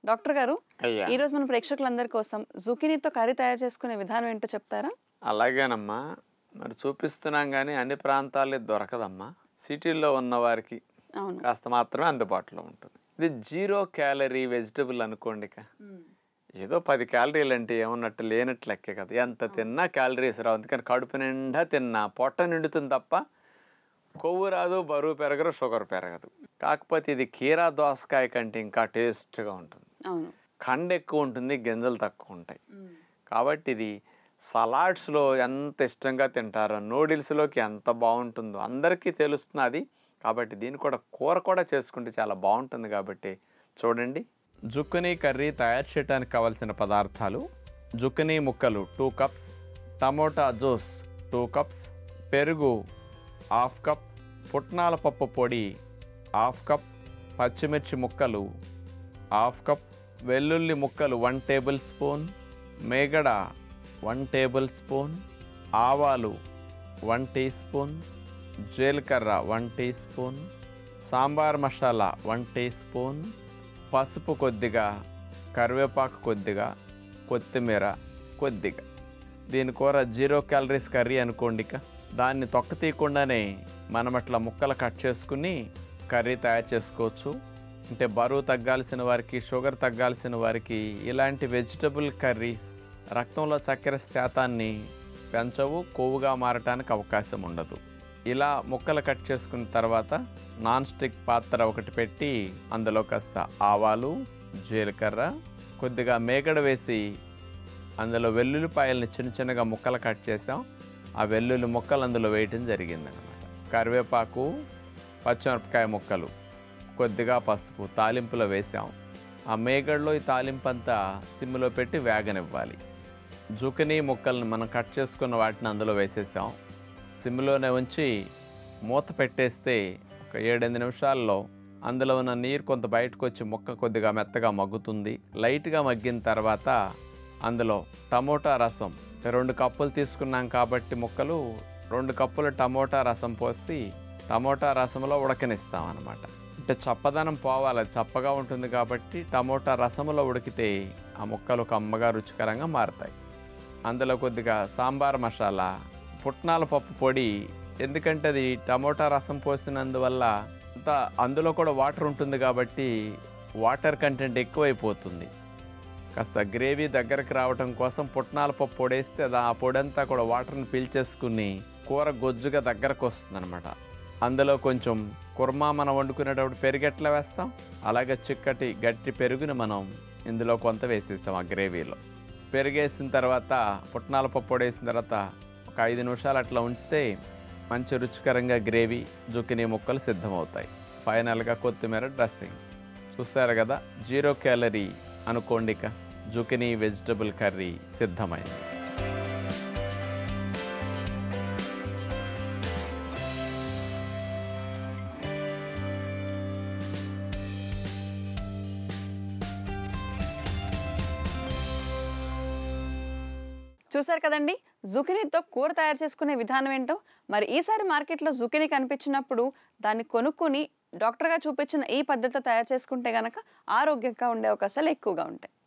doctor గారు అయ్యా ఈ రోజు మన ప్రేక్షకులందరి కోసం జుకినీతో కర్రీ తయారు చేసుకునే విధానం ఏంటో చెప్తారా అలాగేనమ్మా మరి చూపిస్తున్నాం కానీ అన్ని ప్రాంతాల్లో ఇది దొరకదమ్మా సిటీల్లో ఉన్న వారికి అవును కాస్త మాత్రమే అందుబాటులో ఉంటుంది ఇది జీరో క్యాలరీ వెజిటబుల్ అనుకోండి ఇక ఏదో పది క్యాలరీలు అంటే ఏమన్నట్టు లేనట్టు లెక్కే కదా ఎంత తిన్నా క్యాలరీస్ రావు అందుకని కడుపు నిండా తిన్నా పొట్ట నిండుతుంది తప్ప కొవ్వు రాదు బరువు పెరగదు షుగర్ పెరగదు కాకపోతే ఇది కీరా దోసకాయ కంటే ఇంకా టేస్ట్గా ఉంటుంది అవును కండ ఎక్కువ ఉంటుంది గింజలు తక్కువ ఉంటాయి కాబట్టి ఇది సలాడ్స్లో ఎంత ఇష్టంగా తింటారో నూడిల్స్లోకి ఎంత బాగుంటుందో అందరికీ తెలుస్తుంది అది కాబట్టి దీన్ని కూడా కూర కూడా చేసుకుంటే చాలా బాగుంటుంది కాబట్టి చూడండి జుక్కనీ కర్రీ తయారు చేయడానికి కావలసిన పదార్థాలు జుక్కనీ ముక్కలు two cups tomato juice two cups పెరుగు హాఫ్ కప్ పుట్నాల పప్పు పొడి హాఫ్ కప్ పచ్చిమిర్చి ముక్కలు హాఫ్ కప్ వెల్లుల్లి ముక్కలు వన్ టేబుల్ స్పూన్ మేగడ వన్ టేబుల్ స్పూన్ ఆవాలు వన్ టీ స్పూన్ జీలకర్ర one teaspoon sambar masala one teaspoon పసుపు కొద్దిగా కరివేపాకు కొద్దిగా కొత్తిమీర కొద్దిగా దీని కూర జీరో క్యాలరీస్ కర్రీ అనుకోండి ఇక దాన్ని తొక్క తీయకుండానే మనం అట్లా ముక్కలు కట్ చేసుకుని కర్రీ తయారు చేసుకోవచ్చు అంటే బరువు తగ్గాల్సిన వారికి షుగర్ తగ్గాల్సిన వారికి ఇలాంటి వెజిటబుల్ కర్రీస్ రక్తంలో చక్కెర శాతాన్ని పెంచవు కొవ్వుగా మారటానికి అవకాశం ఉండదు ఇలా ముక్కలు కట్ చేసుకున్న తర్వాత నాన్ స్టిక్ పాత్ర ఒకటి పెట్టి అందులో కాస్త ఆవాలు జీలకర్ర కొద్దిగా మేగడ వేసి అందులో వెల్లుల్లిపాయల్ని చిన్న చిన్నగా ముక్కలు కట్ చేసాం ఆ వెల్లుల్లి ముక్కలు అందులో వేయటం జరిగిందనమాట కరివేపాకు పచ్చిమిరపకాయ ముక్కలు కొద్దిగా పసుపు తాలింపులో వేసాం ఆ మేగడలో ఈ తాలింపు అంతా సిమ్లో పెట్టి వేగనివ్వాలి జుకనీ ముక్కల్ని మనం కట్ చేసుకున్న వాటిని అందులో వేసేసాం సిమ్లోనే ఉంచి మూత పెట్టేస్తే ఒక ఏడెనిమిది నిమిషాల్లో అందులో ఉన్న నీరు కొంత బయటకు వచ్చి ముక్క కొద్దిగా మెత్తగా మగ్గుతుంది లైట్గా మగ్గిన తర్వాత అందులో టమోటా రసం రెండు కప్పులు తీసుకున్నాం కాబట్టి ముక్కలు రెండు కప్పుల టమోటా రసం పోసి టమోటా రసంలో ఉడకనిస్తాం అన్నమాట అంటే చప్పదనం పోవాలి అది చప్పగా ఉంటుంది కాబట్టి టమోటా రసంలో ఉడికితే ఆ ముక్కలు కమ్మగా రుచికరంగా మారుతాయి అందులో కొద్దిగా సాంబార్ మసాలా పుట్నాల పప్పు పొడి ఎందుకంటే అది టమోటా రసం పోసినందువల్ల అంత అందులో కూడా వాటర్ ఉంటుంది కాబట్టి వాటర్ కంటెంట్ ఎక్కువైపోతుంది కాస్త గ్రేవీ దగ్గరకు రావటం కోసం పుట్నాల పప్పు పొడేస్తే అది ఆ పొడంతా కూడా వాటర్ని పీల్చేసుకుని కూర గొజ్జుగా దగ్గరకు వస్తుంది అనమాట అందులో కొంచెం కుర్మా మనం వండుకునేటప్పుడు పెరుగు ఎట్లా వేస్తాం అలాగే చిక్కటి గట్టి పెరుగుని మనం ఇందులో కొంత వేసేసాం ఆ గ్రేవీలో పెరిగేసిన తర్వాత పుట్నాల పప్పు పొడేసిన తర్వాత ఒక ఐదు నిమిషాలు అట్లా ఉంచితే మంచి రుచికరంగా గ్రేవీ జుకినీ ముక్కలు సిద్ధమవుతాయి ఫైనల్గా కొత్తిమీర డ్రెస్సింగ్ చూస్తారు కదా జీరో క్యాలరీ అనుకోండి ఇక జుకినీ వెజిటబుల్ కర్రీ సిద్ధమైంది చూసారు కదండి జుకినీతో కూర తయారు చేసుకునే విధానం ఏంటో మరి ఈసారి మార్కెట్లో జుకినీ కనిపించినప్పుడు దాన్ని కొనుక్కొని డాక్టర్గా చూపించిన ఈ పద్ధతితో తయారు చేసుకుంటే గనక ఆరోగ్యంగా ఉండే అవకాశాలు ఎక్కువగా ఉంటాయి